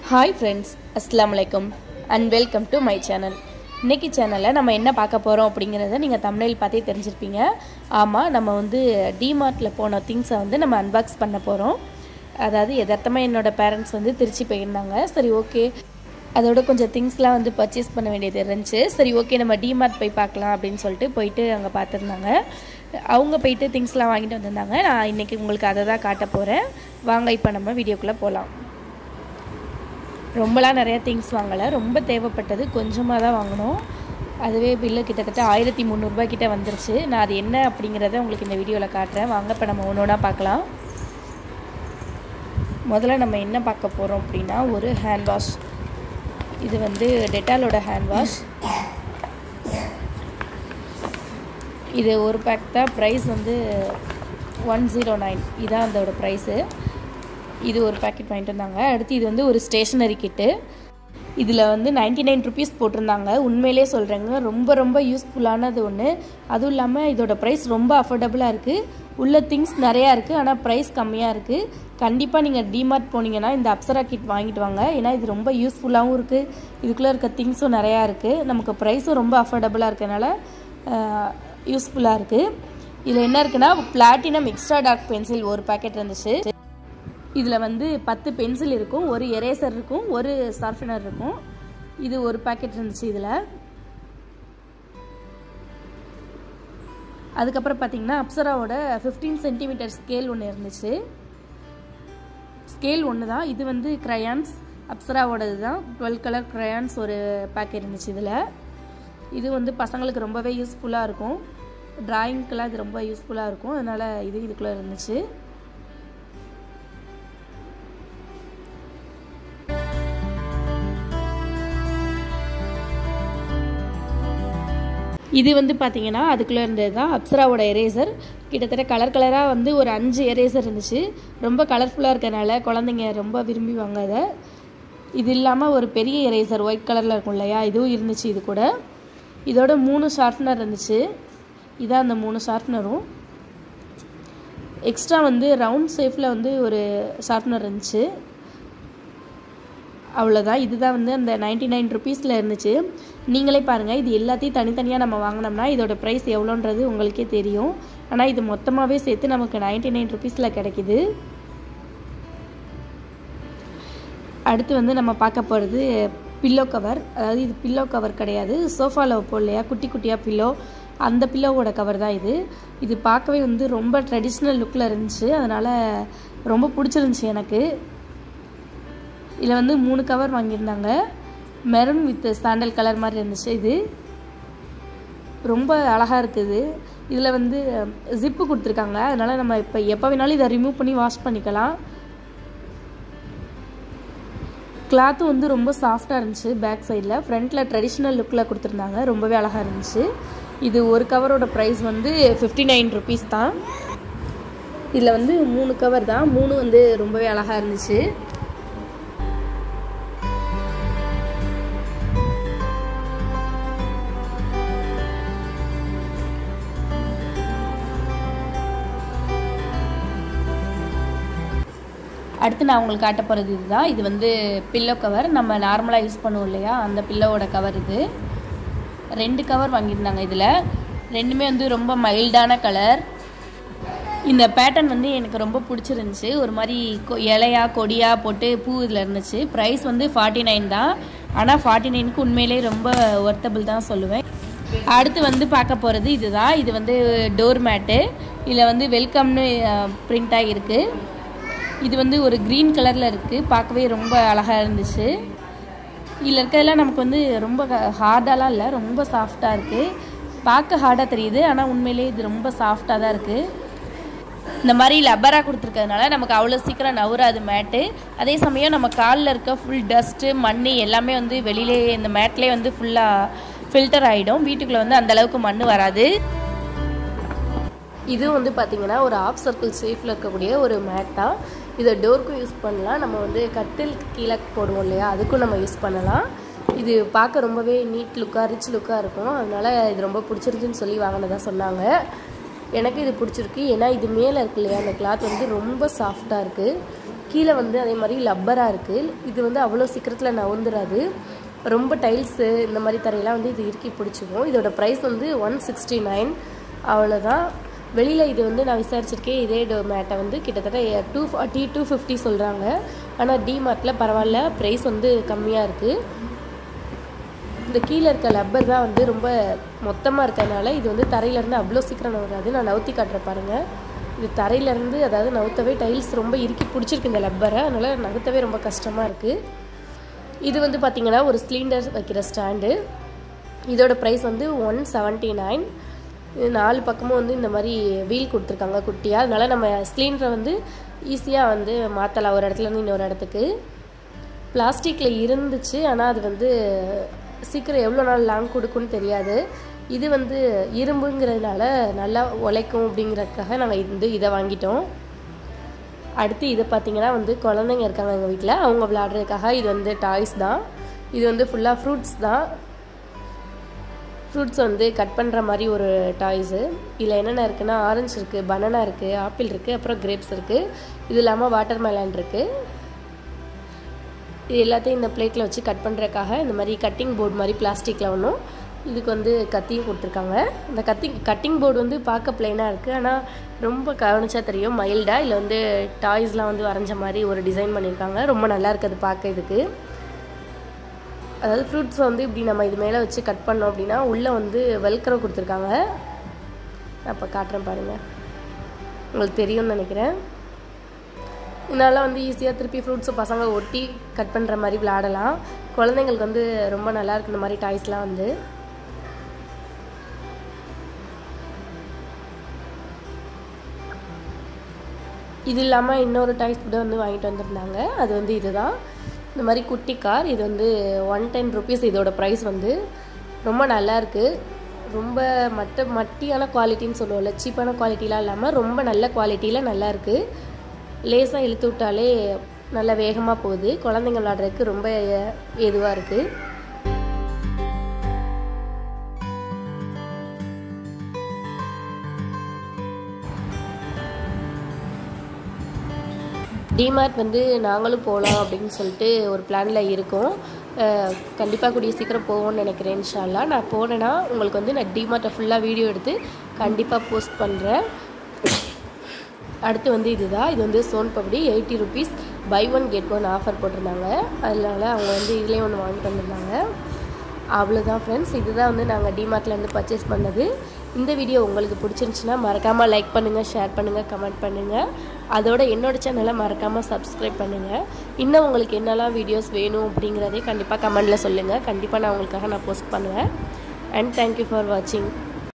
hi friends அஸ்லாம் வலைக்கம் and welcome to my channel இன்னைக்கு சேனலில் நம்ம என்ன பார்க்க போகிறோம் அப்படிங்கிறத நீங்கள் தமிழில் பார்த்தே தெரிஞ்சிருப்பீங்க ஆமாம் நம்ம வந்து டிமார்ட்டில் போன திங்ஸை வந்து நம்ம அன்பாக்ஸ் பண்ண போகிறோம் அதாவது எதார்த்தமாக என்னோடய பேரண்ட்ஸ் வந்து திருச்சி போயிருந்தாங்க சரி ஓகே அதோட கொஞ்சம் திங்ஸ்லாம் வந்து பர்ச்சேஸ் பண்ண வேண்டியது இருந்துச்சு சரி ஓகே நம்ம டிமார்ட் போய் பார்க்கலாம் அப்படின்னு சொல்லிட்டு போயிட்டு அங்கே பார்த்துருந்தாங்க அவங்க போயிட்டு திங்ஸ்லாம் வாங்கிட்டு வந்திருந்தாங்க நான் இன்றைக்கி உங்களுக்கு அதை தான் காட்ட போகிறேன் வாங்க இப்போ நம்ம வீடியோக்குள்ளே போகலாம் ரொம்பலாம் நிறைய திங்ஸ் வாங்கலை ரொம்ப தேவைப்பட்டது கொஞ்சமாக தான் வாங்கினோம் அதுவே பில்லு கிட்டத்தட்ட ஆயிரத்தி முந்நூறுரூபா கிட்ட வந்துருச்சு நான் அது என்ன அப்படிங்கிறத உங்களுக்கு இந்த வீடியோவில் காட்டுறேன் வாங்க இப்போ நம்ம ஒன்று ஒன்றா பார்க்கலாம் முதல்ல நம்ம என்ன பார்க்க போகிறோம் அப்படின்னா ஒரு ஹேண்ட் வாஷ் இது வந்து டெட்டாலோட ஹேண்ட் வாஷ் இது ஒரு பேக் தான் ப்ரைஸ் வந்து ஒன் ஜீரோ நைன் இதான் அதோட ப்ரைஸு இது ஒரு பேக்கெட் வாங்கிட்டு வந்தாங்க அடுத்து இது வந்து ஒரு ஸ்டேஷ்னரி கிட்டு இதில் வந்து நைன்டி நைன் ருபீஸ் போட்டிருந்தாங்க உண்மையிலே சொல்கிறேங்க ரொம்ப ரொம்ப யூஸ்ஃபுல்லானது ஒன்று அதுவும் இல்லாமல் இதோட ப்ரைஸ் ரொம்ப அஃபோர்டபுளாக இருக்குது உள்ள திங்ஸ் நிறையா இருக்குது ஆனால் ப்ரைஸ் கம்மியாக இருக்குது கண்டிப்பாக நீங்கள் டிமார்ட் போனீங்கன்னா இந்த அப்சரா கிட் வாங்கிட்டு வாங்க ஏன்னா இது ரொம்ப யூஸ்ஃபுல்லாகவும் இருக்குது இதுக்குள்ளே இருக்க திங்ஸும் நிறையா இருக்குது நமக்கு ப்ரைஸும் ரொம்ப அஃபோர்டபுளாக இருக்கனால யூஸ்ஃபுல்லாக இருக்குது இதில் என்ன இருக்குன்னா பிளாட்டினம் எக்ஸ்ட்ரா டார்க் பென்சில் ஒரு பேக்கெட் இருந்துச்சு இதில் வந்து பத்து பென்சில் இருக்கும் ஒரு எரேசர் இருக்கும் ஒரு ஷார்ப்னர் இருக்கும் இது ஒரு பேக்கெட் இருந்துச்சு இதில் அதுக்கப்புறம் பார்த்தீங்கன்னா அப்சராவோட ஃபிஃப்டீன் சென்டிமீட்டர் ஸ்கேல் ஒன்று இருந்துச்சு ஸ்கேல் ஒன்று தான் இது வந்து க்ரையான்ஸ் அப்சராவோடது தான் டுவெல் கலர் க்ரையான்ஸ் ஒரு பேக்கெட் இருந்துச்சு இதில் இது வந்து பசங்களுக்கு ரொம்பவே யூஸ்ஃபுல்லாக இருக்கும் ட்ராயிங்க்கெலாம் இது ரொம்ப யூஸ்ஃபுல்லாக இருக்கும் அதனால் இது இதுக்குள்ளே இருந்துச்சு இது வந்து பார்த்தீங்கன்னா அதுக்குள்ளே இருந்தது தான் அப்சராவோட எரேசர் கிட்டத்தட்ட கலர் கலராக வந்து ஒரு அஞ்சு எரேசர் இருந்துச்சு ரொம்ப கலர்ஃபுல்லாக இருக்கனால குழந்தைங்க ரொம்ப விரும்புவாங்க அதை இது இல்லாமல் ஒரு பெரிய எரேசர் ஒயிட் கலரில் இருக்கும் இல்லையா இதுவும் இருந்துச்சு இது கூட இதோட மூணு ஷார்ப்னர் இருந்துச்சு இதான் அந்த மூணு ஷார்ப்னரும் எக்ஸ்ட்ரா வந்து ரவுண்ட் ஷேஃபில் வந்து ஒரு ஷார்ப்னர் இருந்துச்சு அவ்வளோதான் இதுதான் வந்து அந்த நைன்டி நைன் ருபீஸில் இருந்துச்சு நீங்களே பாருங்கள் இது எல்லாத்தையும் தனித்தனியாக நம்ம வாங்கினோம்னா இதோட ப்ரைஸ் எவ்வளோன்றது உங்களுக்கே தெரியும் ஆனால் இது மொத்தமாகவே சேர்த்து நமக்கு நைன்டி நைன் ருபீஸில் கிடைக்கிது அடுத்து வந்து நம்ம பார்க்க போகிறது பில்லோ கவர் அதாவது இது பில்லோ கவர் கிடையாது சோஃபாவில் வைப்போம் இல்லையா குட்டி குட்டியாக பில்லோ அந்த பில்லோவோட கவர் தான் இது இது பார்க்கவே வந்து ரொம்ப ட்ரெடிஷ்னல் லுக்கில் இருந்துச்சு அதனால் ரொம்ப பிடிச்சிருந்துச்சி எனக்கு இதில் வந்து மூணு கவர் வாங்கியிருந்தாங்க மெரூன் வித் சாண்டல் கலர் மாதிரி இருந்துச்சு இது ரொம்ப அழகாக இருக்குது இதில் வந்து ஜிப்பு கொடுத்துருக்காங்க அதனால் நம்ம இப்போ எப்போ வேணாலும் இதை ரிமூவ் பண்ணி வாஷ் பண்ணிக்கலாம் கிளாத்தும் வந்து ரொம்ப சாஃப்டாக இருந்துச்சு பேக் சைடில் ஃப்ரண்ட்டில் ட்ரெடிஷ்னல் லுக்கில் கொடுத்துருந்தாங்க ரொம்பவே அழகாக இருந்துச்சு இது ஒரு கவரோட ப்ரைஸ் வந்து ஃபிஃப்டி நைன் ருபீஸ் தான் இதில் வந்து மூணு கவர் தான் மூணு வந்து ரொம்பவே அழகாக இருந்துச்சு அடுத்து நான் உங்களுக்கு காட்ட போகிறது இதுதான் இது வந்து பில்லோ கவர் நம்ம நார்மலாக யூஸ் பண்ணுவோம் இல்லையா அந்த பில்லோவோட கவர் இது ரெண்டு கவர் வாங்கியிருந்தாங்க இதில் ரெண்டுமே வந்து ரொம்ப மைல்டான கலர் இந்த பேட்டர்ன் வந்து எனக்கு ரொம்ப பிடிச்சிருந்துச்சி ஒரு மாதிரி இலையா கொடியாக போட்டு பூ இதில் இருந்துச்சு ப்ரைஸ் வந்து ஃபார்ட்டி நைன் தான் ஆனால் ஃபார்ட்டி நைனுக்கு உண்மையிலே ரொம்ப ஒர்த்தபிள் தான் சொல்லுவேன் அடுத்து வந்து பார்க்க போகிறது இதுதான் இது வந்து டோர் மேட்டு இதில் வந்து வெல்கம்னு பிரிண்ட் ஆகிருக்கு இது வந்து ஒரு க்ரீன் கலரில் இருக்குது பார்க்கவே ரொம்ப அழகாக இருந்துச்சு இதில் இருக்கிறதெல்லாம் நமக்கு வந்து ரொம்ப ஹார்டாலாம் இல்லை ரொம்ப சாஃப்டாக இருக்குது பார்க்க ஹார்டாக தெரியுது ஆனால் உண்மையிலே இது ரொம்ப சாஃப்டாக தான் இருக்குது இந்த மாதிரி லப்பராக கொடுத்துருக்கிறதுனால நமக்கு அவ்வளோ சீக்கிரம் நவுறாது மேட்டு அதே சமயம் நம்ம காலில் இருக்க ஃபுல் டஸ்ட்டு மண் எல்லாமே வந்து வெளியிலே இந்த மேட்லேயே வந்து ஃபுல்லாக ஃபில்டர் ஆகிடும் வீட்டுக்குள்ளே வந்து அந்தளவுக்கு மண் வராது இது வந்து பார்த்திங்கன்னா ஒரு ஆஃப் சர்க்கிள் ஷேஃபில் இருக்கக்கூடிய ஒரு மேட் தான் இதை டோருக்கும் யூஸ் பண்ணலாம் நம்ம வந்து கட்டிலுக்கு கீழே போடுவோம் இல்லையா அதுக்கும் நம்ம யூஸ் பண்ணலாம் இது பார்க்க ரொம்பவே நீட் லுக்காக ரிச் லுக்காக இருக்கும் அதனால் இது ரொம்ப பிடிச்சிருக்குன்னு சொல்லி வாங்கினதாக சொன்னாங்க எனக்கு இது பிடிச்சிருக்கு ஏன்னா இது மேலே இருக்கு இல்லையா அந்த கிளாத் வந்து ரொம்ப சாஃப்டாக இருக்குது கீழே வந்து அதே மாதிரி லப்பராக இருக்குது இது வந்து அவ்வளோ சீக்கிரத்தில் நவுந்துராது ரொம்ப டைல்ஸு இந்த மாதிரி தரையெல்லாம் வந்து இது இறுக்கி பிடிச்சிக்கும் இதோட ப்ரைஸ் வந்து ஒன் சிக்ஸ்டி நைன் அவ்வளோதான் வெளியில் இது வந்து நான் விசாரிச்சிருக்கேன் இதே டோ மேட்டை வந்து கிட்டத்தட்ட டூ ஃபார்ட்டி டூ ஃபிஃப்டி சொல்கிறாங்க ஆனால் டிமார்ட்டில் பரவாயில்ல ப்ரைஸ் வந்து கம்மியாக இருக்குது இந்த கீழே இருக்க லப்பர் தான் வந்து ரொம்ப மொத்தமாக இருக்கறனால இது வந்து தரையிலேருந்து அவ்வளோ சீக்கிரம் வராது நான் நவுத்தி காட்டுறேன் பாருங்கள் இது தரையிலேருந்து அதாவது நவுத்தவே டைல்ஸ் ரொம்ப இறுக்கி பிடிச்சிருக்கு இந்த லப்பரை அதனால் நகர்த்தவே ரொம்ப கஷ்டமாக இருக்குது இது வந்து பார்த்திங்கன்னா ஒரு சிலிண்டர் வைக்கிற ஸ்டாண்டு இதோட ப்ரைஸ் வந்து ஒன் செவன்ட்டி நைன் இது நாலு பக்கமும் வந்து இந்த மாதிரி வீல் கொடுத்துருக்காங்க குட்டியாக அதனால் நம்ம சிலிண்டரை வந்து ஈஸியாக வந்து மாற்றலாம் ஒரு இடத்துலேருந்து இன்னொரு இடத்துக்கு பிளாஸ்டிக்கில் இருந்துச்சு ஆனால் அது வந்து சீக்கிரம் எவ்வளோ நாள் லாங் கொடுக்குன்னு தெரியாது இது வந்து இரும்புங்கிறதுனால நல்லா உழைக்கும் அப்படிங்கிறதுக்காக நாங்கள் வந்து இதை வாங்கிட்டோம் அடுத்து இதை பார்த்தீங்கன்னா வந்து குழந்தைங்க இருக்காங்க எங்கள் வீட்டில் அவங்க விளையாடுறதுக்காக இது வந்து டாய்ஸ் தான் இது வந்து ஃபுல்லாக ஃப்ரூட்ஸ் தான் ஃப்ரூட்ஸ் வந்து கட் பண்ணுற மாதிரி ஒரு டாய்ஸு இதில் என்னென்ன இருக்குன்னா ஆரஞ்சு இருக்குது பனானா இருக்குது ஆப்பிள் இருக்குது அப்புறம் கிரேப்ஸ் இருக்குது இது இல்லாமல் வாட்டர் மெலான் இருக்குது இது எல்லாத்தையும் இந்த பிளேட்டில் வச்சு கட் பண்ணுறதுக்காக இந்த மாதிரி கட்டிங் போர்டு மாதிரி பிளாஸ்டிக்கில் ஒன்றும் இதுக்கு வந்து கத்தியும் கொடுத்துருக்காங்க இந்த கத்தி கட்டிங் போர்டு வந்து பார்க்க பிளைனாக இருக்குது ஆனால் ரொம்ப கவனிச்சா தெரியும் மைல்டாக இதில் வந்து டாய்ஸ்லாம் வந்து வரைஞ்ச மாதிரி ஒரு டிசைன் பண்ணியிருக்காங்க ரொம்ப நல்லா இருக்குது அது பார்க்க இதுக்கு அதாவது ஃப்ரூட்ஸ் வந்து இப்படி நம்ம இது மேலே வச்சு கட் பண்ணோம் அப்படின்னா உள்ளே வந்து வெல்க்ரோ கொடுத்துருக்காங்க நான் இப்போ காட்டுறேன் பாருங்கள் உங்களுக்கு தெரியும்னு நினைக்கிறேன் இதனால வந்து ஈஸியாக திருப்பி ஃப்ரூட்ஸை பசங்க ஒட்டி கட் பண்ணுற மாதிரி விளாடலாம் குழந்தைங்களுக்கு வந்து ரொம்ப நல்லா இருக்கு இந்த மாதிரி டாய்ஸ்லாம் வந்து இது இல்லாமல் இன்னொரு டாய்ஸ் கூட வந்து வாங்கிட்டு வந்திருந்தாங்க அது வந்து இதுதான் இந்த மாதிரி குட்டி கார் இது வந்து ஒன் டென் ருபீஸ் இதோட ப்ரைஸ் வந்து ரொம்ப நல்லா இருக்குது ரொம்ப மட்ட மட்டியான குவாலிட்டின்னு சொல்லுவோம்ல சீப்பான குவாலிட்டிலாம் இல்லாமல் ரொம்ப நல்ல குவாலிட்டியில் நல்லா இருக்குது லேசாக இழுத்து விட்டாலே நல்லா வேகமாக போகுது குழந்தைங்க விளாட்றதுக்கு ரொம்ப ஏதுவாக இருக்குது டிமார்ட் வந்து நாங்களும் போகலாம் அப்படின்னு சொல்லிட்டு ஒரு பிளானில் இருக்கோம் கண்டிப்பாக கூடிய சீக்கிரம் போவோம்னு நினைக்கிறேன் இன்ஷால்லா நான் போனேன்னா உங்களுக்கு வந்து நான் டிமார்ட்டை ஃபுல்லாக வீடியோ எடுத்து கண்டிப்பாக போஸ்ட் பண்ணுறேன் அடுத்து வந்து இதுதான் இது வந்து soan papdi eighty rupees buy one get one offer போட்டிருந்தாங்க அதனால அவங்க வந்து இதுலேயே ஒன்று வாங்கிட்டு வந்திருந்தாங்க அவ்வளோதான் ஃப்ரெண்ட்ஸ் இதுதான் வந்து நாங்கள் டிமார்ட்லேருந்து பர்ச்சேஸ் பண்ணது இந்த வீடியோ உங்களுக்கு பிடிச்சிருந்துச்சுன்னா மறக்காமல் லைக் பண்ணுங்கள் ஷேர் பண்ணுங்கள் கமெண்ட் பண்ணுங்கள் அதோட என்னோட சேனலை மறக்காமல் சப்ஸ்கிரைப் பண்ணுங்கள் இன்னும் உங்களுக்கு என்னெல்லாம் வீடியோஸ் வேணும் அப்படிங்கிறதே கண்டிப்பாக கமெண்டில் சொல்லுங்கள் கண்டிப்பாக நான் உங்களுக்காக நான் போஸ்ட் பண்ணுவேன் அண்ட் தேங்க்யூ ஃபார் வாட்சிங்